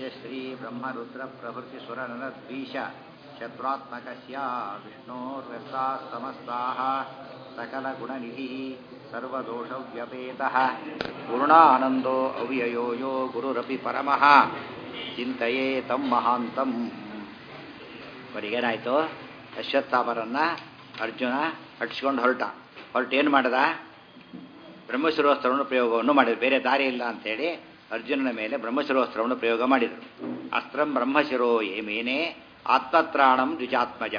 ಯಸ್ಯ ಶ್ರೀ ಬ್ರಹ್ಮರುದ್ರ ಪ್ರಭೃತಿ ಸುರನರದ್ವೀಶ ಶತ್ರುತ್ಮಕಸ್ಯ ವಿಷ್ಣೋರ್ವ್ಯಸ್ತಾः ಸಮಸ್ತಾः सकलगुणनिधिः सर्वदोषव्यपेतः पूर्णानन्दो अव्ययो यो गुरुरपि परमः ಚಿಂತೆಯೇ ತಮ್ಮ ಮಹಾಂತಂ ಅವರಿಗೇನಾಯಿತು ಅಶ್ವತ್ಥಾಮರನ್ನ ಅರ್ಜುನ ಅಟ್ಸ್ಕೊಂಡು ಹೊರಟ ಹೊರಟು ಏನು ಮಾಡ್ದ ಬ್ರಹ್ಮಶಿರೋಸ್ತ್ರವನ್ನು ಪ್ರಯೋಗವನ್ನು ಮಾಡಿದ್ರು ಬೇರೆ ದಾರಿ ಇಲ್ಲ ಅಂತೇಳಿ ಅರ್ಜುನನ ಮೇಲೆ ಬ್ರಹ್ಮಶಿರೋಸ್ತ್ರವನ್ನು ಪ್ರಯೋಗ ಮಾಡಿದರು ಅಸ್ತ್ರಂ ಬ್ರಹ್ಮಶಿರೋ ಏಮೇನೆ ಆತ್ಮತ್ರಾಣಂ ದ್ವಿಜಾತ್ಮಜ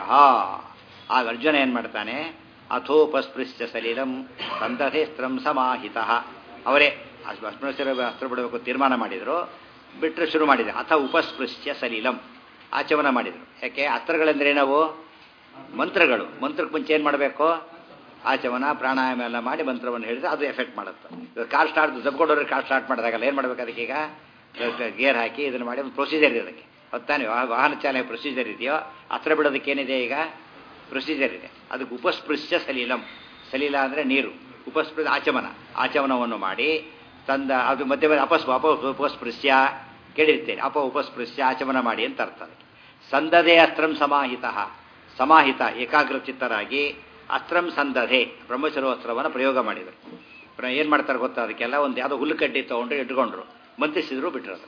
ಆಗ ಅರ್ಜುನ ಏನು ಮಾಡ್ತಾನೆ ಅಥೋಪಸ್ಪೃಶ್ಯ ಸಲಿಲಂ ಸಂತಥೇಸ್ತ್ರಂ ಸಮಾಹಿತ ಅವರೇ ಅಸ್ಪೃಶ್ಯ ಅಸ್ತ್ರ ಬಿಡಬೇಕು ತೀರ್ಮಾನ ಮಾಡಿದರು ಬಿಟ್ಟರೆ ಶುರು ಮಾಡಿದೆ ಅಥ ಉಪಸ್ಪೃಶ್ಯ ಸಲೀಲಂ ಆಚಮನ ಮಾಡಿದರು ಯಾಕೆ ಅಸ್ತ್ರಗಳೆಂದ್ರೆ ನಾವು ಮಂತ್ರಗಳು ಮಂತ್ರಕ್ಕೆ ಮುಂಚೆ ಏನು ಮಾಡಬೇಕು ಆಚಮನ ಪ್ರಾಣಾಯಾಮ ಎಲ್ಲ ಮಾಡಿ ಮಂತ್ರವನ್ನು ಹೇಳಿದ್ರೆ ಅದು ಎಫೆಕ್ಟ್ ಮಾಡುತ್ತೆ ಇವಾಗ ಕಾರ್ ಸ್ಟಾರ್ಟ್ ಜಬ್ಕೊಡೋರಿಗೆ ಕಾರ್ ಸ್ಟಾರ್ಟ್ ಮಾಡಿದಾಗಲ್ಲ ಏನು ಮಾಡ್ಬೇಕು ಅದಕ್ಕೆ ಈಗ ಗೇರ್ ಹಾಕಿ ಇದನ್ನು ಮಾಡಿ ಒಂದು ಪ್ರೊಸೀಜರ್ ಇದೆ ಅದಕ್ಕೆ ಹೊತ್ತಾನೆ ವಾಹನ ಚಾಲನೆ ಪ್ರೊಸೀಜರ್ ಇದೆಯೋ ಅಸ್ತ್ರ ಬಿಡೋದಕ್ಕೆ ಏನಿದೆ ಈಗ ಪ್ರೊಸೀಜರ್ ಇದೆ ಅದಕ್ಕೆ ಉಪಸ್ಪೃಶ್ಯ ಸಲೀಲಂ ಸಲೀಲ ಅಂದರೆ ನೀರು ಉಪಸ್ಪೃ ಆಚಮನ ಆಚಮನವನ್ನು ಮಾಡಿ ತಂದ ಅದು ಮಧ್ಯೆ ಅಪಸ್ ಅಪ ಉಪಸ್ಪೃಶ್ಯ ಕೇಳಿರ್ತೇನೆ ಅಪ ಉಪಸ್ಪೃಶ್ಯ ಆಚಮನ ಮಾಡಿ ಅಂತ ಅರ್ಥ ಅದಕ್ಕೆ ಸಂದದೆ ಅಸ್ತ್ರಂ ಸಮಾಹಿತ ಸಮಾಹಿತ ಏಕಾಗ್ರಚಿತ್ತರಾಗಿ ಅಸ್ತ್ರಂ ಸಂದಧೆ ಬ್ರಹ್ಮಶಿರೋಸ್ತ್ರವನ್ನು ಪ್ರಯೋಗ ಮಾಡಿದರು ಏನು ಮಾಡ್ತಾರೆ ಗೊತ್ತಾ ಅದಕ್ಕೆಲ್ಲ ಒಂದು ಯಾವುದೋ ಹುಲ್ಲುಕಡ್ಡಿ ತೊಗೊಂಡು ಇಟ್ಕೊಂಡ್ರು ಮಂತ್ರಿಸಿದ್ರು ಬಿಟ್ಟರು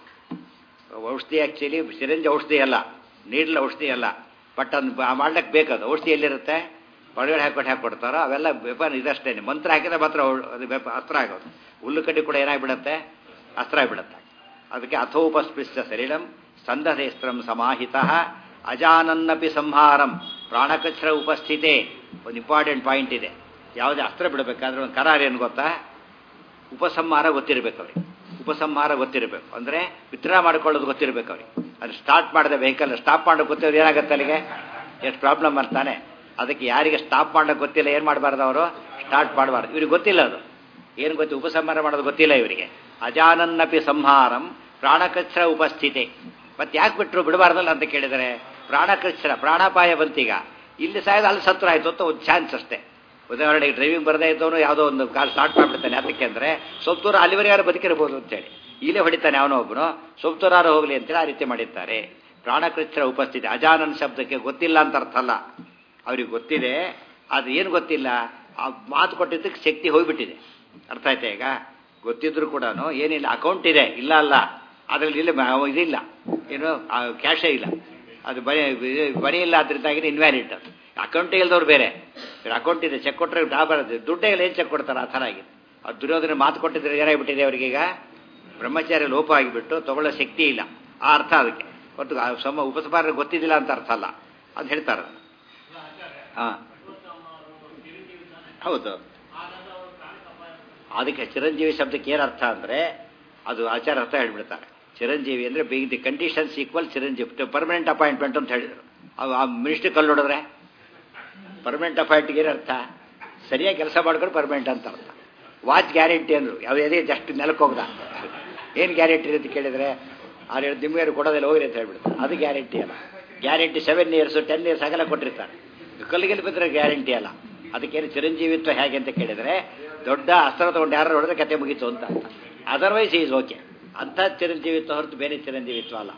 ಔಷಧಿ ಆ್ಯಕ್ಚುಲಿ ಸಿರಂಜಿ ಔಷಧಿ ಅಲ್ಲ ನೀಡಲ ಔಷಧಿ ಅಲ್ಲ ಬಟ್ ಅದನ್ನು ಮಾಡ್ಲಿಕ್ಕೆ ಬೇಕದು ಔಷಧಿ ಎಲ್ಲಿರುತ್ತೆ ಒಳಗಡೆ ಹಾಕೊಟ್ಟು ಹಾಕೊಡ್ತಾರೋ ಅವೆಲ್ಲ ವೆಪನ್ ಇದಷ್ಟೇ ಮಂತ್ರ ಹಾಕಿದ್ರೆ ಮಾತ್ರ ಅದು ವೆಪ ಅಸ್ತ್ರ ಆಗೋದು ಹುಲ್ಲು ಕಡ್ಡಿ ಕೂಡ ಏನಾಗ್ಬಿಡತ್ತೆ ಅಸ್ತ್ರ ಆಗಿಬಿಡತ್ತೆ ಅದಕ್ಕೆ ಅಥೋಪಸ್ಪೃಶ್ಯ ಶರೀರಂ ಸಂದಧೇಸ್ತ್ರಂ ಸಮಾಹಿತ ಅಜಾನನ್ನಪಿ ಸಂಹಾರಂ ಪ್ರಾಣಕಚ್ರ ಉಪಸ್ಥಿತೆ ಒಂದು ಇಂಪಾರ್ಟೆಂಟ್ ಪಾಯಿಂಟ್ ಇದೆ ಯಾವುದೇ ಅಸ್ತ್ರ ಬಿಡಬೇಕಾದ್ರೆ ಒಂದು ಕರಾರ ಏನು ಗೊತ್ತಾ ಉಪಸಂಹಾರ ಗೊತ್ತಿರಬೇಕು ಅವ್ರಿಗೆ ಉಪಸಂಹಾರ ಗೊತ್ತಿರಬೇಕು ಅಂದರೆ ವಿತ್ಡ್ರಾ ಮಾಡ್ಕೊಳ್ಳೋದು ಗೊತ್ತಿರಬೇಕು ಅವ್ರಿಗೆ ಅದು ಸ್ಟಾರ್ಟ್ ಮಾಡಿದ ವೆಹಿಕಲ್ ಸ್ಟಾಪ್ ಮಾಡೋದು ಗೊತ್ತಿರೋದು ಏನಾಗುತ್ತೆ ಅಲ್ಲಿಗೆ ಎಷ್ಟು ಪ್ರಾಬ್ಲಮ್ ಬರ್ತಾನೆ ಅದಕ್ಕೆ ಯಾರಿಗೆ ಸ್ಟಾಪ್ ಮಾಡೋಕ್ಕೆ ಗೊತ್ತಿಲ್ಲ ಏನು ಮಾಡಬಾರ್ದು ಅವರು ಸ್ಟಾರ್ಟ್ ಮಾಡಬಾರ್ದು ಇವ್ರಿಗೆ ಗೊತ್ತಿಲ್ಲ ಅದು ಏನು ಗೊತ್ತಿ ಉಪಸಂಹಾರ ಮಾಡೋದು ಗೊತ್ತಿಲ್ಲ ಇವರಿಗೆ ಅಜಾನನ್ನಪಿ ಸಂಹಾರಂ ಪ್ರಾಣಕಚ್ರ ಉಪಸ್ಥಿತಿ ಮತ್ತೆ ಯಾಕೆ ಬಿಟ್ಟರು ಬಿಡಬಾರ್ದಲ್ಲ ಅಂತ ಕೇಳಿದರೆ ಪ್ರಾಣಕಚ್ರ ಪ್ರಾಣಾಪಾಯ ಬಂತೀಗ ಇಲ್ಲಿ ಸಾಯೋದು ಅಲ್ಲಿ ಸತ್ರ ಆಯಿತು ಅಂತ ಒಂದು ಚಾನ್ಸ್ ಅಷ್ಟೇ ಉದಾಹರಣೆಗೆ ಡ್ರೈವಿಂಗ್ ಬರದೇ ಇದ್ದವನು ಯಾವುದೋ ಒಂದು ಕಾರ್ ಸ್ಟಾರ್ಟ್ ಮಾಡಿಬಿಡ್ತಾನೆ ಅದಕ್ಕೆ ಅಂದರೆ ಸ್ವಲ್ಪ ದೂರ ಅಲ್ಲಿವರೆಗೆ ಯಾರು ಬದುಕಿರ್ಬೋದು ಅಂತೇಳಿ ಇಲ್ಲೇ ಹೊಡಿತಾನೆ ಅವನೋ ಒಬ್ಬನು ಸ್ವಲ್ಪ ದೂರ ಹೋಗಲಿ ಅಂತೇಳಿ ಆ ರೀತಿ ಮಾಡಿದ್ದಾರೆ ಪ್ರಾಣಕೃಚ್ರ ಉಪಸ್ಥಿತಿ ಅಜಾನನ್ ಶಬ್ದಕ್ಕೆ ಗೊತ್ತಿಲ್ಲ ಅಂತ ಅರ್ಥ ಅಲ್ಲ ಅವ್ರಿಗೆ ಗೊತ್ತಿದೆ ಅದು ಏನು ಗೊತ್ತಿಲ್ಲ ಆ ಮಾತು ಕೊಟ್ಟಿದ್ದಕ್ಕೆ ಶಕ್ತಿ ಹೋಗ್ಬಿಟ್ಟಿದೆ ಅರ್ಥ ಆಯ್ತಾ ಈಗ ಗೊತ್ತಿದ್ರು ಕೂಡ ಏನಿಲ್ಲ ಅಕೌಂಟ್ ಇದೆ ಇಲ್ಲ ಅಲ್ಲ ಅದರಲ್ಲಿ ಇಲ್ಲ ಇದಿಲ್ಲ ಏನು ಕ್ಯಾಶೇ ಇಲ್ಲ ಅದು ಬರೀ ಬರೀ ಇಲ್ಲ ಅದರಿಂದಾಗಿ ಇನ್ವ್ಯಾಲಿಡ್ ಅದು ಅಕೌಂಟ್ ಇಲ್ದವ್ರು ಬೇರೆ ಅಕೌಂಟ್ ಇದೆ ಚೆಕ್ ಕೊಟ್ಟರೆ ಬರುತ್ತೆ ದುಡ್ಡೇ ಇಲ್ಲ ಏನು ಚೆಕ್ ಕೊಡ್ತಾರೆ ಆ ಥರ ಆಗಿದೆ ಅದು ದುರ್ಯೋಧನ ಮಾತು ಕೊಟ್ಟಿದ್ರೆ ಏನಾಗಿಬಿಟ್ಟಿದೆ ಅವರಿಗೀಗ ಬ್ರಹ್ಮಚಾರ್ಯ ಲೋಪ ಆಗಿಬಿಟ್ಟು ತಗೊಳ್ಳೋ ಶಕ್ತಿ ಇಲ್ಲ ಆ ಅರ್ಥ ಅದಕ್ಕೆ ಒಟ್ಟು ಸಮ ಉಪಸಂಹಾರ ಗೊತ್ತಿದ್ದಿಲ್ಲ ಅಂತ ಅರ್ಥ ಅಲ್ಲ ಅದು ಹೇಳ್ತಾರೆ ಹಾಂ ಹೌದು ಅದಕ್ಕೆ ಚಿರಂಜೀವಿ ಶಬ್ದಕ್ಕೆ ಏನು ಅರ್ಥ ಅಂದರೆ ಅದು ಆಚಾರ ಅರ್ಥ ಹೇಳ್ಬಿಡ್ತಾರೆ ಚಿರಂಜೀವಿ ಅಂದರೆ ಬೀಗ್ ದಿ ಕಂಡೀಷನ್ಸ್ ಈಕ್ವಲ್ ಚಿರಂಜೀವಿ ಪರ್ಮನೆಂಟ್ ಅಪಾಯಿಂಟ್ಮೆಂಟ್ ಅಂತ ಹೇಳಿದರು ಅವು ಆ ಮಿನಿಸ್ಟ್ರಿ ಕಲ್ಲು ನೋಡಿದ್ರೆ ಪರ್ಮನೆಂಟ್ ಅಪಾಯಿಂಟ್ಗೆ ಏನು ಅರ್ಥ ಸರಿಯಾಗಿ ಕೆಲಸ ಮಾಡ್ಕೊಂಡು ಪರ್ಮನೆಂಟ್ ಅಂತ ಅರ್ಥ ವಾಚ್ ಗ್ಯಾರಂಟಿ ಅಂದರು ಯಾವುದೇ ಜಸ್ಟ್ ನೆಲಕ್ಕೆ ಹೋಗ್ದ ಏನು ಗ್ಯಾರಂಟಿ ಅಂತ ಕೇಳಿದರೆ ಆರು ಹೇಳಿ ನಿಮ್ಗೆ ಕೊಡೋದಿಲ್ಲ ಹೋಗಿರಿ ಅಂತ ಹೇಳ್ಬಿಡ್ತಾರೆ ಅದು ಗ್ಯಾರಂಟಿ ಅಲ್ಲ guarantee seven years ten years ಆಗಲ್ಲ ಕೊಟ್ಟಿರ್ತಾರೆ ಕಲ್ಲಿಗೆಲ್ಲಿ ಬಿದ್ದರೆ ಗ್ಯಾರಂಟಿ ಅಲ್ಲ ಅದಕ್ಕೇನು ಚಿರಂಜೀವಿತ್ವ ಹೇಗೆ ಅಂತ ಕೇಳಿದರೆ ದೊಡ್ಡ ಅಸ್ತ್ರ ತಗೊಂಡು ಯಾರು ನೋಡಿದ್ರೆ ಕತೆ ಮುಗೀತು ಅಂತ ಅದರ್ವೈಸ್ ಈಸ್ ಓಕೆ ಅಂಥ ಚಿರಂಜೀವಿತ್ವ ಹೊರತು ಬೇರೆ ಚಿರಂಜೀವಿತ್ವ ಅಲ್ಲ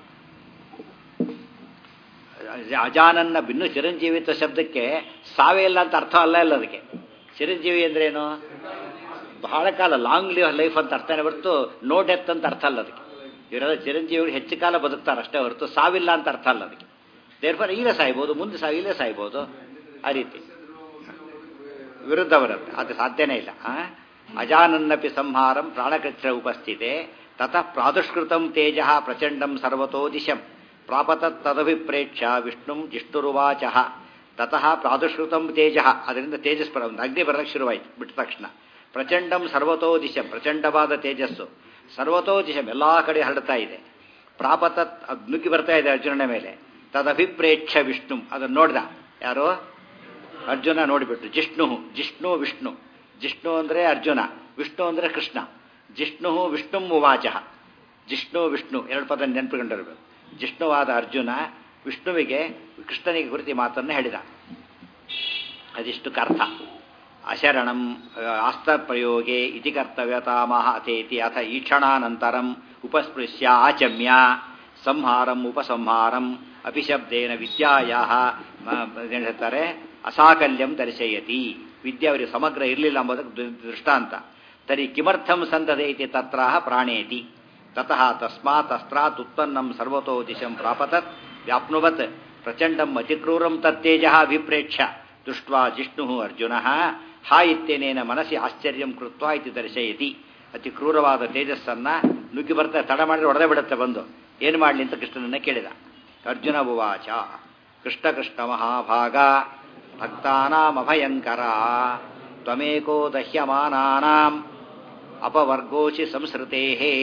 ಅಜಾನನ್ನ ಬಿನ್ನು ಚಿರಂಜೀವಿತ್ವ ಶಬ್ದಕ್ಕೆ ಸಾವೇ ಇಲ್ಲ ಅಂತ ಅರ್ಥ ಅಲ್ಲ ಇಲ್ಲ ಅದಕ್ಕೆ ಚಿರಂಜೀವಿ ಅಂದ್ರೇನು ಬಹಳ ಕಾಲ ಲಾಂಗ್ ಲಿವ್ ಲೈಫ್ ಅಂತ ಅರ್ಥನೇ ಹೊರತು ನೋ ಡೆತ್ ಅಂತ ಅರ್ಥ ಅಲ್ಲ ಅದಕ್ಕೆ ಇವರೆಲ್ಲ ಚಿರಂಜೀವಿಗಳು ಹೆಚ್ಚು ಕಾಲ ಬದುಕ್ತಾರೆ ಅಷ್ಟೇ ಹೊರತು ಸಾವಿಲ್ಲ ಅಂತ ಅರ್ಥ ಅಲ್ಲ ಅದಕ್ಕೆ ದೇರ್ಫರ್ ಇಲ್ಲೇ ಸಾಯ್ಬೋದು ಮುಂದೆ ಸಾವು ಇಲ್ಲೇ ಸಾಯ್ಬೋದು ಆ ರೀತಿ ವಿರುದ್ಧ ಬರುತ್ತೆ ಅದು ಸಾಧ್ಯನೇ ಇಲ್ಲ ಅಜಾನನ್ನಪಿ ಸಂಹಾರಂ ಪ್ರಾಣಕೃಚ್ರ ಉಪಸ್ಥಿತೆ ತತಃ ಪ್ರಾದುಷ್ಕೃತಂ ತೇಜ ಪ್ರಚಂಡಂ ಸರ್ವತೋ ದಿಶಂ ಪ್ರಾಪತ ತದಭಿಪ್ರೇಕ್ಷ ವಿಷ್ಣುಂ ಜಿಷ್ಣುರುವಾಚ ತತಃ ಪ್ರಾದುಷ್ಕೃತಂ ತೇಜ ಅದರಿಂದ ತೇಜಸ್ ಒಂದು ಅಗ್ನಿ ಬರಕ್ಕೆ ಶುರುವಾಯಿತು ಬಿಟ್ಟ ತಕ್ಷಣ ಪ್ರಚಂಡಂ ಸರ್ವತೋ ದಿಶಂ ಪ್ರಚಂಡವಾದ ತೇಜಸ್ಸು ಸರ್ವತೋ ದಿಶಂ ಎಲ್ಲ ಕಡೆ ಹರಡ್ತಾ ಇದೆ ಪ್ರಾಪತ ಅದು ನುಗ್ಗಿ ಬರ್ತಾ ಇದೆ ಅರ್ಜುನನ ಮೇಲೆ ತದಭಿಪ್ರೇಕ್ಷ ವಿಷ್ಣು ಅದನ್ನು ನೋಡ್ದ ಯಾರೋ ಅರ್ಜುನ ನೋಡಿಬಿಟ್ಟು ಜಿಷ್ಣು ಜಿಷ್ಣು ವಿಷ್ಣು ಜಿಷ್ಣು ಅಂದರೆ ಅರ್ಜುನ ವಿಷ್ಣು ಅಂದರೆ ಕೃಷ್ಣ ಜಿಷ್ಣು ವಿಷ್ಣು ಉವಾಚ ಜಿಷ್ಣು ವಿಷ್ಣು ಎರಡು ಪದ ನೆನಪುಕೊಂಡಿರಬೇಕು ಜಿಷ್ಣುವಾದ ಅರ್ಜುನ ವಿಷ್ಣುವಿಗೆ ಕೃಷ್ಣನಿಗೆ ಕುರಿತಿ ಮಾತನ್ನು ಹೇಳಿದ ಅದಿಷ್ಟು ಅರ್ಥ ಅಶರಣಂ ಆಸ್ತಪ್ರಯೋಗೆ ಇತಿ ಕರ್ತವ್ಯತಾಮಹ ಅಥೇತಿ ಅಥ ಈಕ್ಷಣಾನಂತರಂ ಉಪಸ್ಪೃಶ್ಯ ಆಚಮ್ಯ ಸಂಹಾರಂ ಉಪಸಂಹಾರಂ ಅಪಿಶಬ್ದೇನ ವಿದ್ಯಾಯ ಹೇಳ್ತಾರೆ ಅಸಾಕಲ್ಯಂ ದರ್ಶಯತಿ ವಿದ್ಯೆ ಅವರಿಗೆ ಸಮಗ್ರ ಇರಲಿಲ್ಲ ಎಂಬುದಕ್ಕೆ ದೃಷ್ಟಾಂತ ತರಿ ಕಿಮರ್ಥಂ ಸಂದದೆ ಇತಿ ತತ್ರ ಪ್ರಾಣೇತಿ ತತಃ ತಸ್ಮಾತ್ ಅಸ್ತ್ರಾತ್ ಉತ್ಪನ್ನಂ ಸರ್ವತೋ ದಿಶಂ ಪ್ರಾಪತತ್ ವ್ಯಾಪ್ನುವತ್ ಪ್ರಚಂಡಂ ಅತಿಕ್ರೂರಂ ತತ್ತೇಜ ಅಭಿಪ್ರೇಕ್ಷ್ಯ ದೃಷ್ಟ್ವಾ ಜಿಷ್ಣು ಅರ್ಜುನ ಹಾ ಇತ್ಯನೇನ ಮನಸ್ಸಿ ಆಶ್ಚರ್ಯಂ ಕೃತ್ವ ಇತಿ ದರ್ಶಯತಿ ಅತಿ ಕ್ರೂರವಾದ ತೇಜಸ್ಸನ್ನ ನುಗ್ಗಿ ಬರ್ತಾ ತಡ ಮಾಡಿದ್ರೆ ಹೊಡೆದೇ ಬಿಡುತ್ತೆ ಬಂದು ಏನು ಮಾಡಲಿ ಅಂತ ಕೃಷ್ಣನನ್ನ ಕೇಳಿದ ಅರ್ಜುನ ಉವಾಚ ಕೃಷ್ಣ ಕೃಷ್ಣ ಮಹಾಭಾಗ ಭಕ್ತಾನಾಮಭಯಂಕರ ತ್ವಮೇಕೋ ದಹ್ಯಮಾನಾನಾಂ ಅಪವರ್ಗೋಚಿ ಸಂಸ್ಕೃತೇ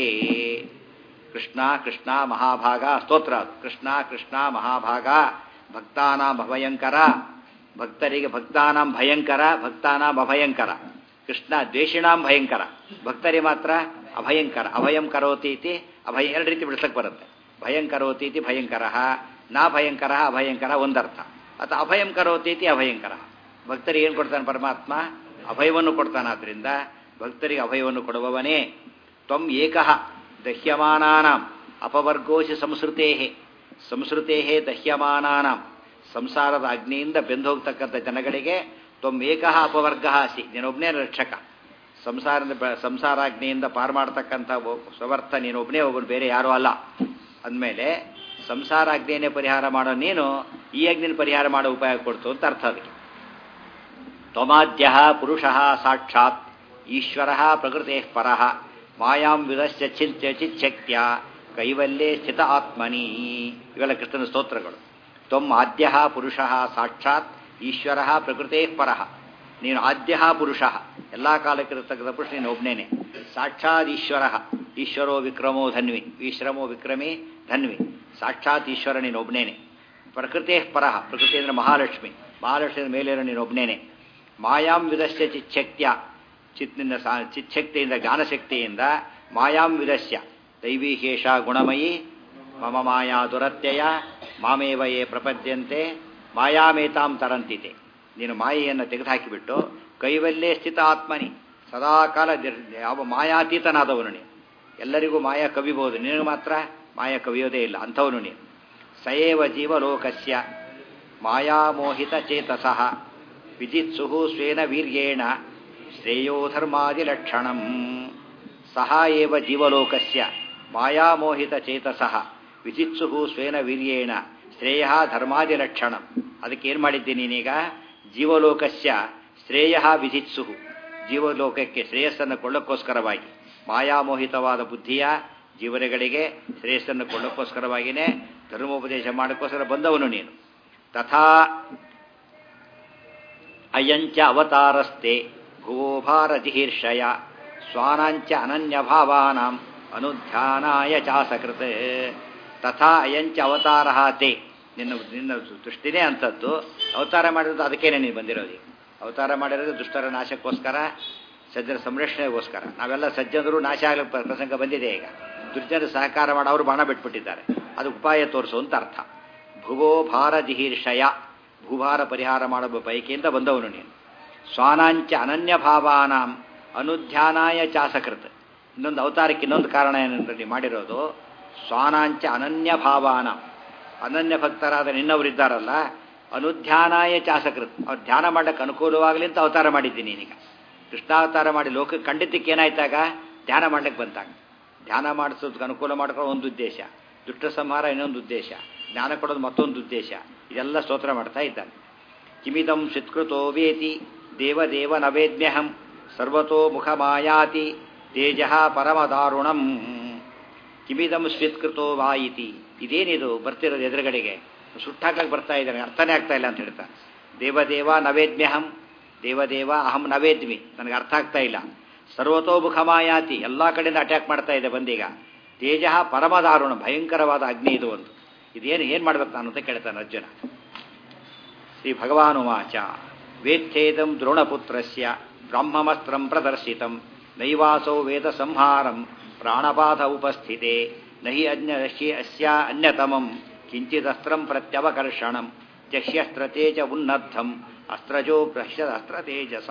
ಕೃಷ್ಣ ಕೃಷ್ಣ ಮಹಾಭಾಗ ಸ್ತೋತ್ರ ಕೃಷ್ಣ ಕೃಷ್ಣ ಮಹಾಭಾಗ ಭಕ್ತಾನಾಂ ಅಭಯಂಕರ ಭಕ್ತರಿಗೆ ಭಕ್ತಾನಾಂ ಭಯಂಕರ ಭಕ್ತಾನಾಂ ಅಭಯಂಕರ ಕೃಷ್ಣ ದ್ವೇಷಿಣಾಂ ಭಯಂಕರ ಭಕ್ತರಿಗೆ ಮಾತ್ರ ಅಭಯಂಕರ ಅಭಯಂ ಕರೋತಿ ಇತಿ ಅಭಯ ಎರಡು ರೀತಿ ಬಿಡಿಸಕ್ಕೆ ಬರುತ್ತೆ ಭಯಂ ಕರೋತಿ ಇತಿ ಭಯಂಕರ ನಾ ಭಯಂಕರ ಅಭಯಂಕರ ಒಂದರ್ಥ ಅಥವಾ ಅಭಯಂ ಕರೋತಿ ಇತಿ ಅಭಯಂಕರ ಭಕ್ತರಿಗೆ ಏನು ಕೊಡ್ತಾನೆ ಪರಮಾತ್ಮ ಅಭಯವನ್ನು ಕೊಡ್ತಾನಾದ್ರಿಂದ ಭಕ್ತರಿಗೆ ಅಭಯವನ್ನು ಕೊಡುವವನೇ ತ್ವಂ ಏಕಃ ದಹ್ಯಮಾನಾನಾಂ ಅಪವರ್ಗೋಶಿ ಸಂಸ್ಕೃತೇ ಸಂಸ್ಕೃತೇ ದಹ್ಯಮಾನಾನಾಂ ಸಂಸಾರದ ಅಗ್ನಿಯಿಂದ ಬೆಂದು ಹೋಗ್ತಕ್ಕಂಥ ಜನಗಳಿಗೆ ತ್ವಂ ಏಕಃ ಅಪವರ್ಗ ಅಸಿ ನೀನೊಬ್ಬನೇ ರಕ್ಷಕ ಸಂಸಾರದ ಸಂಸಾರಾಗ್ನಿಯಿಂದ ಪಾರು ಮಾಡ್ತಕ್ಕಂಥ ಸ್ವರ್ಥ ನೀನೊಬ್ಬನೇ ಒಬ್ಬನು ಬೇರೆ ಯಾರೂ ಅಲ್ಲ ಅಂದಮೇಲೆ ಸಂಸಾರ ಅಗ್ನಿಯನ್ನೇ ಪರಿಹಾರ ಮಾಡೋ ನೀನು ಈ ಅಗ್ನಿನ ಪರಿಹಾರ ಮಾಡೋ ಉಪಾಯ ಕೊಡ್ತು ಅಂತ ಅರ್ಥ ಅದಕ್ಕೆ ತ್ವಮಾದ್ಯ ಪುರುಷ ಸಾಕ್ಷಾತ್ ಈಶ್ವರ ಪ್ರಕೃತೆ ಪರ ಮಾಯಾಂ ವಿಧಶ್ಚ ಚಿಂತ್ಯ ಚಿಚ್ಛಕ್ತ್ಯ ಕೈವಲ್ಯೇ ಸ್ಥಿತ ಆತ್ಮನಿ ಇವೆಲ್ಲ ಕೃಷ್ಣನ ಸ್ತೋತ್ರಗಳು ತ್ವಂ ಆದ್ಯ ಪುರುಷ ಸಾಕ್ಷಾತ್ ಈಶ್ವರ ಪ್ರಕೃತೆ ಪರ ನೀನು ಆದ್ಯ ಪುರುಷ ಎಲ್ಲ ಕಾಲಕ್ಕಿರತಕ್ಕಂಥ ಪುರುಷ ನೀನು ಒಬ್ಬನೇನೆ ಸಾಕ್ಷಾತ್ ಈಶ್ವರ ಈಶ್ವರೋ ವಿಕ್ರಮೋ ಧನ್ವಿ ವಿಶ್ರಮೋ ವಿಕ್ರಮಿ ಧನ್ವಿ ಸಾಕ್ಷಾತ್ ಈಶ್ವರ ನೀನು ಒಬ್ಬನೇನೆ ಪ್ರಕೃತೆ ಪರ ಪ್ರಕೃತಿ ಅಂದರೆ ಮಹಾಲಕ್ಷ್ಮಿ ಮಹಾಲಕ್ಷ್ಮಿ ಮೇಲಿರೋ ನೀನು ಒಬ್ಬನೇನೆ ಮಾಯಾಂ ವಿಧಸ್ಯ ಚಿಚ್ಛಕ್ತ್ಯ ಚಿತ್ನಿಂದ ಚಿಚ್ಛಕ್ತಿಯಿಂದ ಜ್ಞಾನಶಕ್ತಿಯಿಂದ ಮಾಯಾಂ ವಿಧಸ್ಯ ದೈವೀಹೇಷ ಗುಣಮಯಿ ಮಮ ಮಾಯಾ ದುರತ್ಯಯ ಮಾಮೇವ ಯೇ ಪ್ರಪದ್ಯಂತೆ ಮಾಯಾಮೇತಾಂ ತರಂತಿತೆ ನೀನು ಮಾಯೆಯನ್ನು ತೆಗೆದುಹಾಕಿಬಿಟ್ಟು ಕೈವಲ್ಲೇ ಸ್ಥಿತ ಆತ್ಮನಿ ಸದಾಕಾಲ ಯಾವ ಮಾಯಾತೀತನಾದವನು ನೀನು ಎಲ್ಲರಿಗೂ ಮಾಯಾ ಕವಿಬಹುದು ನಿನಗೆ ಮಾತ್ರ ಮಾಯಾ ಕವಿಯೋದೇ ಇಲ್ಲ ಅಂಥವನು ನೀನು ಸಯೇವ ಜೀವಲೋಕಸ್ಯ ಮಾಯಾಮೋಹಿತ ಚೇತಸಃ ವಿಜಿತ್ಸು ಸ್ವೇನ ವೀರ್ಯೇಣ ಶ್ರೇಯೋ ಧರ್ಮಾದಿಲಕ್ಷಣಂ ಸಹ ಏವ ಜೀವಲೋಕಸ್ಯ ಮಾಯಾಮೋಹಿತ ಚೇತಸಃ ವಿಜಿತ್ಸು ಸ್ವೇನ ವೀರ್ಯೇಣ ಶ್ರೇಯ ಧರ್ಮಾದಿಲಕ್ಷಣಂ ಅದಕ್ಕೆ ಏನು ಮಾಡಿದ್ದೀನಿ ನೀನೀಗ ಜೀವಲೋಕಸ್ಯ ಶ್ರೇಯ ವಿಧಿತ್ಸು ಜೀವಲೋಕಕ್ಕೆ ಶ್ರೇಯಸ್ಸನ್ನು ಕೊಳ್ಳಕ್ಕೋಸ್ಕರವಾಗಿ ಮಾಯಾಮೋಹಿತವಾದ ಬುದ್ಧಿಯ ಜೀವನಗಳಿಗೆ ಶ್ರೇಯಸ್ಸನ್ನು ಕೊಳ್ಳಕ್ಕೋಸ್ಕರವಾಗಿಯೇ ಧರ್ಮೋಪದೇಶ ಮಾಡೋಕ್ಕೋಸ್ಕರ ಬಂದವನು ನೀನು ತಥಾ ಅಯಂಚ ಅವತಾರಸ್ತೆ ಭುವೋಭಾರಜಿಹೀರ್ಷಯ ಸ್ವಾನಾಂಚ ಅನನ್ಯಭಾವಾನಾಂ ಅನುಧ್ಯಾನಾಯ ಚಾಸಕೃತ್ ತಥಾ ಅಯಂಚ ಅವತಾರ ತೇ ನಿನ್ನ ನಿನ್ನ ದೃಷ್ಟಿನೇ ಅಂಥದ್ದು ಅವತಾರ ಮಾಡಿರೋದು ಅದಕ್ಕೇನೆ ನೀನು ಬಂದಿರೋದು ಅವತಾರ ಮಾಡಿರೋದು ದುಷ್ಟರ ನಾಶಕ್ಕೋಸ್ಕರ ಸಜ್ಜನ ಸಂರಕ್ಷಣೆಗೋಸ್ಕರ ನಾವೆಲ್ಲ ಸಜ್ಜನರು ನಾಶ ಆಗಲಿಕ್ಕೆ ಪ್ರಸಂಗ ಬಂದಿದೆ ಈಗ ದುರ್ಜನ ಸಹಕಾರ ಮಾಡಿ ಅವರು ಬಾಣ ಬಿಟ್ಬಿಟ್ಟಿದ್ದಾರೆ ಅದು ಉಪಾಯ ತೋರಿಸು ಅಂತ ಅರ್ಥ ಭುವೋ ಭಾರ ಜಿಹೀರ್ಷಯ ಭೂಭಾರ ಪರಿಹಾರ ಮಾಡುವ ಬಯಕೆಯಿಂದ ಬಂದವನು ನೀನು ಸ್ವಾನಾಂಚ ಅನನ್ಯ ಭಾವಾನಾಂ ಅನುಧ್ಯಾನಾಯ ಚಾಸಕೃತ್ ಇನ್ನೊಂದು ಅವತಾರಕ್ಕೆ ಇನ್ನೊಂದು ಕಾರಣ ಏನಂದ್ರೆ ನೀವು ಮಾಡಿರೋದು ಸ್ವಾನಾಂಚ ಅನನ್ಯ ಭಾವಾನ ಅನನ್ಯ ಭಕ್ತರಾದ ನಿನ್ನವರಿದ್ದಾರಲ್ಲ ಅನುಧ್ಯಾನಾಯ ಚಾಸಕೃತ್ ಅವ್ರು ಧ್ಯಾನ ಮಾಡಕ್ಕೆ ಅನುಕೂಲವಾಗಲಿ ಅಂತ ಅವತಾರ ಮಾಡಿದ್ದೀನಿ ನೀನೀಗ ಕೃಷ್ಣಾವತಾರ ಮಾಡಿ ಲೋಕಕ್ಕೆ ಖಂಡಿತಕ್ಕೆ ಏನಾಯ್ತಾಗ ಧ್ಯಾನ ಮಾಡ್ಲಿಕ್ಕೆ ಬಂತಾಗ ಧ್ಯಾನ ಮಾಡಿಸೋದಕ್ಕೆ ಅನುಕೂಲ ಮಾಡ್ಕೊಳ್ಳೋ ಒಂದು ಉದ್ದೇಶ ದುಷ್ಟ ಸಂಹಾರ ಇನ್ನೊಂದು ಉದ್ದೇಶ ಜ್ಞಾನ ಕೊಡೋದು ಮತ್ತೊಂದು ಉದ್ದೇಶ ಇದೆಲ್ಲ ಸ್ತೋತ್ರ ಮಾಡ್ತಾ ಇದ್ದಾನೆ ಕಿಮಿದಂ ಶಿತ್ಕೃತೋ ವೇತಿ ದೇವದೇವ ನವೇದ್ಮ್ಯಹಂ ಸರ್ವತೋ ಮುಖ ಮಾಯಾತಿ ತೇಜ ಪರಮದಾರುಣಂ ಕಿಮಿದಂ ಸ್ವಿತ್ಕೃತೋ ವಾಯಿತಿ ಇದೇನಿದು ಬರ್ತಿರೋದು ಎದುರುಗಡೆಗೆ ಸುಟ್ಟಾಕಕ್ಕೆ ಬರ್ತಾ ಇದ್ದಾನೆ ಅರ್ಥನೇ ಆಗ್ತಾ ಇಲ್ಲ ಅಂತ ಹೇಳ್ತಾ ದೇವದೇವ ನವೇದ್ಮ್ಯಹಂ ದೇವದೇವ ಅಹಂ ನವೇದ್ಮಿ ನನಗೆ ಅರ್ಥ ಆಗ್ತಾ ಇಲ್ಲ ಸರ್ವತೋಮುಖ ಮಾಯಾತಿ ಎಲ್ಲ ಕಡೆಯಿಂದ ಅಟ್ಯಾಕ್ ಮಾಡ್ತಾ ಇದೆ ಬಂದೀಗ ತೇಜ ಪರಮದಾರುಣ ಭಯಂಕರವಾದ ಅಗ್ನಿ ಇದು ಒಂದು ಇದೇನು ಏನು ಮಾಡ್ಬೇಕು ನಾನು ಅಂತ ಕೇಳ್ತಾನೆ ಅರ್ಜುನ ಶ್ರೀ ಭಗವಾನುವಾಚ ವೇತ್ಥೇದಂ ದ್ರೋಣಪುತ್ರಸ್ಯ ಬ್ರಹ್ಮಮಸ್ತ್ರಂ ಪ್ರದರ್ಶಿತಂ ನೈವಾಸೌ ವೇದ ಸಂಹಾರಂ ಪ್ರಾಣಪಾತ ಉಪಸ್ಥಿತೆ ನಹಿ ಅನ್ಯಶಿ ಅಸ್ಯ ಅನ್ಯತಮಂ ಕಿಂಚಿದಸ್ತ್ರಂ ಪ್ರತ್ಯವಕರ್ಷಣಂ ಚಕ್ಷ್ಯಸ್ತ್ರತೇಜ ಉನ್ನದ್ಧಂ ಅಸ್ತ್ರಜೋ ಭ್ರಶ್ಯದ ಅಸ್ತ್ರ ತೇಜಸ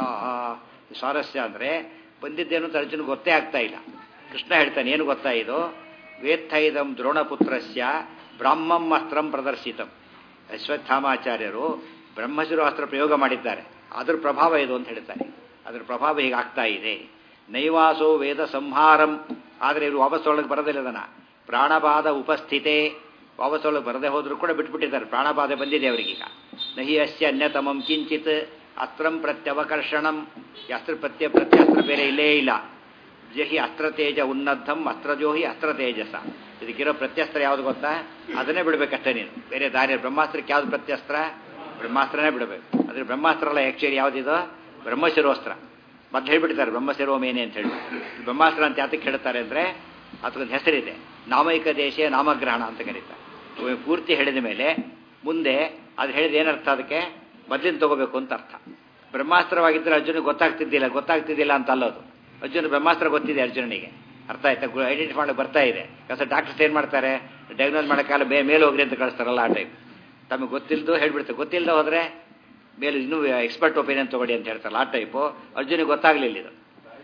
ಸ್ವಾರಸ್ಯ ಅಂದರೆ ಬಂದಿದ್ದೇನು ಅಂತ ಅರ್ಜುನ ಗೊತ್ತೇ ಆಗ್ತಾ ಇಲ್ಲ ಕೃಷ್ಣ ಹೇಳ್ತಾನೆ ಏನು ಗೊತ್ತಾ ಇದು ವೇತ್ತೈದಂ ದ್ರೋಣಪುತ್ರಸ್ಯ ಬ್ರಾಹ್ಮಂ ಅಸ್ತ್ರಂ ಪ್ರದರ್ಶಿತಂ ಅಶ್ವತ್ಥಾಮಾಚಾರ್ಯರು ಬ್ರಹ್ಮಶಿರೋ ಅಸ್ತ್ರ ಪ್ರಯೋಗ ಮಾಡಿದ್ದಾರೆ ಅದ್ರ ಪ್ರಭಾವ ಇದು ಅಂತ ಹೇಳ್ತಾರೆ ಅದ್ರ ಪ್ರಭಾವ ಹೀಗಾಗ್ತಾ ಇದೆ ನೈವಾಸೋ ವೇದ ಸಂಹಾರಂ ಆದರೆ ಇವರು ವಾಪಸ್ ಒಳಗೆ ಬರೋದಿಲ್ಲ ಅದನ್ನ ಪ್ರಾಣಬಾಧ ಉಪಸ್ಥಿತೆ ವಾಪಸ್ ಒಳಗೆ ಬರದೆ ಹೋದ್ರು ಕೂಡ ಬಿಟ್ಬಿಟ್ಟಿದ್ದಾರೆ ಪ್ರಾಣಬಾಧೆ ಬಂದಿದೆ ಅವರಿಗೀಗ ನಹಿ ಅಸ್ಯ ಅನ್ಯತಮಂ ಕಿಂಚಿತ್ ಅಸ್ತ್ರಂ ಪ್ರತ್ಯವಕರ್ಷಣಂ ಈ ಅಸ್ತ್ರ ಪ್ರತ್ಯ ಪ್ರತ್ಯಸ್ತ್ರ ಬೇರೆ ಇಲ್ಲೇ ಇಲ್ಲ ಜಹಿ ಅಸ್ತ್ರತೇಜ ಉನ್ನದ್ಧಂ ಅಸ್ತ್ರಜೋಹಿ ಅಸ್ತ್ರ ತೇಜಸ ಇದಕ್ಕಿರೋ ಪ್ರತ್ಯಸ್ತ್ರ ಯಾವುದು ಗೊತ್ತಾ ಅದನ್ನೇ ಬಿಡ್ಬೇಕಷ್ಟೇ ನೀನು ಬೇರೆ ದಾರಿ ಬ್ರಹ್ಮಾಸ್ತ್ರಕ್ಕೆ ಯಾವ್ದು ಪ್ರತ್ಯಸ್ತ್ರ ಬ್ರಹ್ಮಾಸ್ತ್ರನೇ ಬಿಡಬೇಕು ಅದ್ರ ಬ್ರಹ್ಮಾಸ್ತ್ರ ಅಲ್ಲ ಆ್ಯಕ್ಚುಲಿ ಯಾವುದಿದು ಬ್ರಹ್ಮಶಿರೋಸ್ತ್ರ ಮತ್ತೆ ಹೇಳ್ಬಿಡ್ತಾರೆ ಬ್ರಹ್ಮಶಿರೋ ಮೇನೆ ಅಂತ ಹೇಳ್ಬಿಟ್ಟು ಬ್ರಹ್ಮಾಸ್ತ್ರ ಅಂತ ಯಾತಕ್ಕೆ ಹೇಳ್ತಾರೆ ಅಂದರೆ ಅದಕ್ಕೊಂದು ಹೆಸರಿದೆ ನಾಮೈಕ ದೇಶ ನಾಮಗ್ರಹಣ ಅಂತ ಕರೀತಾರೆ ಇವಾಗ ಪೂರ್ತಿ ಹೇಳಿದ ಮೇಲೆ ಮುಂದೆ ಅದು ಹೇಳಿದ ಏನರ್ಥ ಅದಕ್ಕೆ ಮೊದಲಿನ ತಗೋಬೇಕು ಅಂತ ಅರ್ಥ ಬ್ರಹ್ಮಾಸ್ತ್ರವಾಗಿದ್ದರೆ ಅರ್ಜುನಿಗೆ ಗೊತ್ತಾಗ್ತಿದ್ದಿಲ್ಲ ಗೊತ್ತಾಗ್ತಿದ್ದಿಲ್ಲ ಅಂತ ಅಲ್ಲೋದು ಅರ್ಜುನ ಬ್ರಹ್ಮಾಸ್ತ್ರ ಗೊತ್ತಿದೆ ಅರ್ಜುನನಿಗೆ ಅರ್ಥ ಆಯ್ತಾ ಐಡೆಂಟಿಫೈ ಮಾಡಕ್ಕೆ ಬರ್ತಾ ಇದೆ ಯಾಕಂದ್ರೆ ಡಾಕ್ಟರ್ಸ್ ಏನು ಮಾಡ್ತಾರೆ ಡಯಾಗ್ನೋಸ್ ಮಾಡೋಕ್ಕಾಗಲ್ಲ ಬೇ ಮೇಲೆ ಹೋಗ್ರಿ ಅಂತ ಕಳಿಸ್ತಾರಲ್ಲ ಆ ಟೈಪ್ ತಮಗೆ ಗೊತ್ತಿಲ್ಲದು ಹೇಳ್ಬಿಡ್ತಾರೆ ಗೊತ್ತಿಲ್ಲದೆ ಹೋದರೆ ಮೇಲೆ ಇನ್ನೂ ಎಕ್ಸ್ಪರ್ಟ್ ಒಪಿನಿಯನ್ ತಗೊಳ್ಳಿ ಅಂತ ಹೇಳ್ತಾರಲ್ಲ ಆ ಟೈಪು ಅರ್ಜುನಿಗೆ ಗೊತ್ತಾಗಲಿಲ್ಲ ಇದು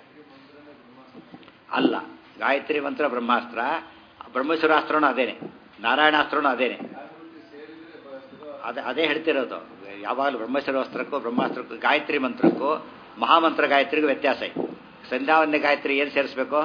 ಅಲ್ಲ ಗಾಯತ್ರಿ ಮಂತ್ರ ಬ್ರಹ್ಮಾಸ್ತ್ರ ಬ್ರಹ್ಮೇಶ್ವರಾಸ್ತ್ರನೂ ಅದೇನೆ ನಾರಾಯಣಾಸ್ತ್ರನೂ ಅದೇನೆ ಅದೇ ಅದೇ ಹೇಳ್ತಿರೋದು ಯಾವಾಗಲೂ ಬ್ರಹ್ಮೇಶ್ವರಾಸ್ತ್ರಕ್ಕೂ ಬ್ರಹ್ಮಾಸ್ತ್ರಕ್ಕೂ ಗಾಯತ್ರಿ ಮಂತ್ರಕ್ಕೂ ಮಹಾಮಂತ್ರ ಗಾಯತ್ರಿಗೂ ವ್ಯತ್ಯಾಸ ಇದೆ ಸಂಧ್ಯಾವಂದ್ಯ ಗಾಯತ್ರಿ ಏನು ಸೇರಿಸ್ಬೇಕು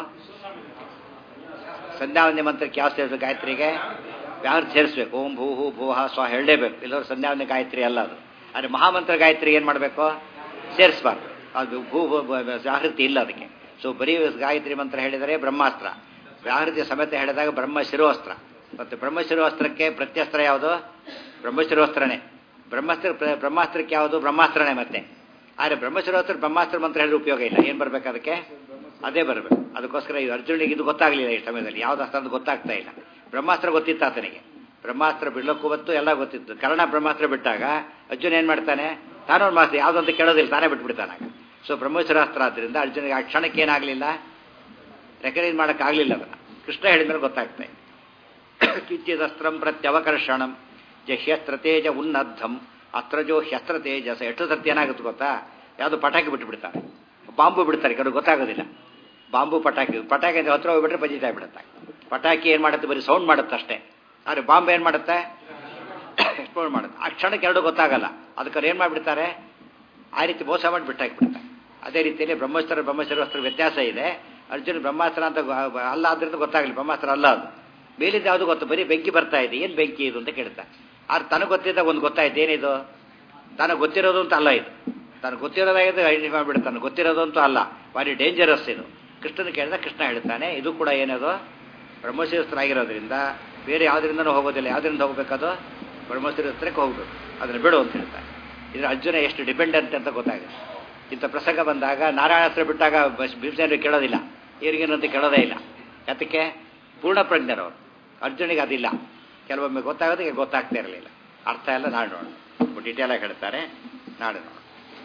ಸಂಧ್ಯಾವಂದ್ಯ ಮಂತ್ರಕ್ಕೆ ಯಾವ ಸೇರಿಸ್ಬೇಕು ಗಾಯತ್ರಿಗೆ ವ್ಯಾಹೃತಿ ಸೇರಿಸ್ಬೇಕು ಓಂ ಭೂ ಹೂ ಭೂಹ ಸ್ವ ಹೇಳಲೇಬೇಕು ಇಲ್ಲವ್ರು ಸಂಧ್ಯಾವಂದ್ಯ ಗಾಯತ್ರಿ ಅಲ್ಲ ಅದು ಆದರೆ ಮಹಾಮಂತ್ರ ಗಾಯತ್ರಿ ಏನು ಮಾಡಬೇಕು ಸೇರಿಸ್ಬಾರ್ದು ಅದು ಭೂ ಭೂ ವ್ಯಾಹೃತಿ ಇಲ್ಲ ಅದಕ್ಕೆ ಸೊ ಬರೀ ಗಾಯತ್ರಿ ಮಂತ್ರ ಹೇಳಿದರೆ ಬ್ರಹ್ಮಾಸ್ತ್ರ ವ್ಯಾಹೃತಿ ಸಮೇತ ಹೇಳಿದಾಗ ಬ್ರಹ್ಮ ಶಿರೋಸ್ತ್ರ ಮತ್ತು ಬ್ರಹ್ಮ ಶಿರೋಸ್ತ್ರಕ್ಕೆ ಪ್ರತ್ಯಸ್ತ್ರ ಯಾವುದು ಬ್ರಹ್ಮಶಿರೋಸ್ತ್ರನೇ ಬ್ರಹ್ಮಾಸ್ತ್ರ ಬ್ರಹ್ಮಾಸ್ತ್ರಕ್ಕೆ ಯಾವುದು ಬ್ರಹ್ಮಾಸ್ತ್ರನೇ ಮತ್ತೆ ಆದರೆ ಬ್ರಹ್ಮಶಿರೋಸ್ತ್ರ ಬ್ರಹ್ಮಾಸ್ತ್ರ ಮಂತ್ರ ಹೇಳಿದ್ರೆ ಉಪಯೋಗ ಇಲ್ಲ ಏನು ಬರ್ಬೇಕು ಅದಕ್ಕೆ ಅದೇ ಬರಬೇಕು ಅದಕ್ಕೋಸ್ಕರ ಇದು ಅರ್ಜುನಿಗೆ ಇದು ಗೊತ್ತಾಗಲಿಲ್ಲ ಈ ಸಮಯದಲ್ಲಿ ಯಾವ್ದು ಅಸ್ತ್ರ ಅಂತ ಗೊತ್ತಾಗ್ತಾ ಇಲ್ಲ ಬ್ರಹ್ಮಾಸ್ತ್ರ ಗೊತ್ತಿತ್ತು ಆತನಿಗೆ ಬ್ರಹ್ಮಾಸ್ತ್ರ ಬಿಡ್ಲಕ್ಕೂ ಬತ್ತು ಎಲ್ಲ ಗೊತ್ತಿತ್ತು ಕರ್ಣ ಬ್ರಹ್ಮಾಸ್ತ್ರ ಬಿಟ್ಟಾಗ ಅರ್ಜುನ ಏನು ಮಾಡ್ತಾನೆ ತಾನು ಒಂದು ಮಾಸ್ತ್ರ ಯಾವುದಂತ ಕೇಳೋದಿಲ್ಲ ತಾನೇ ಬಿಟ್ಬಿಡ್ತಾನಾಗ ಸೊ ಬ್ರಹ್ಮೇಶ್ವರಾಸ್ತ್ರ ಆದ್ದರಿಂದ ಅರ್ಜುನಿಗೆ ಆ ಕ್ಷಣಕ್ಕೆ ಏನಾಗಲಿಲ್ಲ ರೆಕಗ್ನೈಸ್ ಮಾಡೋಕ್ಕಾಗಲಿಲ್ಲ ಅದನ್ನು ಕೃಷ್ಣ ಹೇಳಿದ್ಮೇಲೆ ಗೊತ್ತಾಗ್ತಾ ಇದೆ ಕಿಂಚಿದಸ್ತ್ರಂ ಪ್ರತ್ಯವಕರ್ಷಣಂ ಜಹ್ಯಸ್ತ್ರ ತೇಜ ಉನ್ನದ್ಧಂ ಅಸ್ತ್ರಜೋ ಶಸ್ತ್ರ ತೇಜಸ ಎಷ್ಟು ಸತ್ಯ ಏನಾಗುತ್ತೆ ಗೊತ್ತಾ ಯಾವುದು ಪಟಾಕಿ ಬಿಟ್ಟು ಬಿಡ್ತಾರೆ ಬಾಂಬು ಬಿಡ್ತಾರೆ ಕೆಲವು ಗೊತ್ತಾಗೋದಿಲ್ಲ ಬಾಂಬು ಪಟಾಕಿ ಪಟಾಕಿ ಅಂತ ಹತ್ರ ಹೋಗ್ಬಿಟ್ರೆ ಪಜಿತಾ ಬಿಡುತ್ತೆ ಪಟಾಕಿ ಏನು ಮಾಡುತ್ತೆ ಬರೀ ಸೌಂಡ್ ಮಾಡುತ್ತೆ ಅಷ್ಟೇ ಆದರೆ ಬಾಂಬ್ ಏನು ಮಾಡುತ್ತೆ ಎಕ್ಸ್ಪ್ಲೋರ್ ಮಾಡುತ್ತೆ ಆ ಕ್ಷಣಕ್ಕೆ ಎರಡು ಗೊತ್ತಾಗಲ್ಲ ಅದಕ್ಕೆ ಏನು ಮಾಡಿಬಿಡ್ತಾರೆ ಆ ರೀತಿ ಮೋಸ ಮಾಡಿ ಬಿಟ್ಟಾಕಿಬಿಡ್ತಾರೆ ಅದೇ ರೀತಿಯಲ್ಲಿ ಬ್ರಹ್ಮಸ್ತ್ರ ಬ್ರಹ್ಮಶಿರೋಸ್ತ್ರ ವ್ಯತ್ಯಾಸ ಇದೆ ಅರ್ಜುನ ಬ್ರಹ್ಮಾಸ್ತ್ರ ಅಂತ ಅಲ್ಲ ಆದ್ರಿಂದ ಗೊತ್ತಾಗಲಿ ಬ್ರಹ್ಮಾಸ್ತ್ರ ಅಲ್ಲ ಅದು ಮೇಲಿಂದ ಯಾವುದು ಗೊತ್ತು ಬರೀ ಬೆಂಕಿ ಬರ್ತಾ ಇದೆ ಏನು ಬೆಂಕಿ ಇದು ಅಂತ ಕೇಳ್ತಾ ಆದ್ರೆ ತನಗೆ ಗೊತ್ತಿದ್ದ ಒಂದು ಗೊತ್ತಾಯ್ತು ಏನಿದು ತನಗೆ ಗೊತ್ತಿರೋದು ಅಂತ ಅಲ್ಲ ಇದು ತನಗೆ ಗೊತ್ತಿರೋದಾಗಿದೆ ಐಡೆಂಟಿಫೈ ಮಾಡಿಬಿಡ್ತಾನೆ ಗೊತ್ತಿರೋದು ಅಂತೂ ಅಲ್ಲ ಭಾರಿ ಡೇಂಜರಸ್ ಇದು ಕೃಷ್ಣನ ಕೇಳಿದ ಕೃಷ್ಣ ಹೇಳ್ತಾನೆ ಇದು ಕೂಡ ಏನದು ಬ್ರಹ್ಮಶಿರಸ್ತ್ರ ಆಗಿರೋದ್ರಿಂದ ಬೇರೆ ಯಾವುದರಿಂದನೂ ಹೋಗೋದಿಲ್ಲ ಯಾವುದರಿಂದ ಹೋಗ್ಬೇಕದು ಬ್ರಹ್ಮಶಿರಸ್ತ್ರಕ್ಕೆ ಹೋಗ್ಬೇಕು ಅದನ್ನು ಬಿಡು ಅಂತ ಹೇಳ್ತಾನೆ ಇದ್ರ ಅರ್ಜುನ ಎಷ್ಟು ಡಿಪೆಂಡೆಂಟ್ ಅಂತ ಗೊತ್ತಾಗುತ್ತೆ ಇಂಥ ಪ್ರಸಂಗ ಬಂದಾಗ ನಾರಾಯಣಾಸ್ತ್ರ ಬಿಟ್ಟಾಗ ಭೀಮಸೇನರು ಕೇಳೋದಿಲ್ಲ ಇವರಿಗೇನು ಅಂತ ಕೇಳೋದೇ ಇಲ್ಲ ಯಾತಕ್ಕೆ ಪೂರ್ಣ ಪ್ರಜ್ಞರವರು ಅರ್ಜುನಿಗೆ ಅದಿಲ್ಲ ಕೆಲವೊಮ್ಮೆ ಗೊತ್ತಾಗೋದು ಈಗ ಗೊತ್ತಾಗ್ತಾ ಇರಲಿಲ್ಲ ಅರ್ಥ ಎಲ್ಲ ನಾಳೆ ನೋಡೋಣ ಡಿಟೇಲಾಗಿ ಹೇಳ್ತಾರೆ ನಾಳೆ ನೋಡೋಣ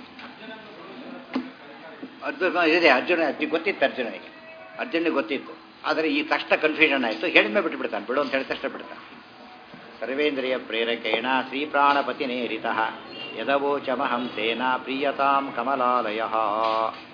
ಅರ್ಜುನ ಇದೆ ಅರ್ಜುನ ಗೊತ್ತಿತ್ತು ಅರ್ಜುನನಿಗೆ ಅರ್ಜುನಿಗೆ ಗೊತ್ತಿತ್ತು ಆದರೆ ಈ ತಕ್ಷಣ ಕನ್ಫ್ಯೂಷನ್ ಆಯಿತು ಹೇಳಿದ್ಮೇ ಬಿಟ್ಟು ಬಿಡು ಅಂತ ಹೇಳಿ ತಕ್ಷಣ ಬಿಡ್ತಾನೆ ಸರ್ವೇಂದ್ರಿಯ ಪ್ರೇರಕೇಣ ಶ್ರೀಪ್ರಾಣಪತಿ ನೇರಿತ ಯದವೋಚಮಹಂ ತೇನ ಪ್ರೀಯತಾಂ ಕಮಲಾಲಯ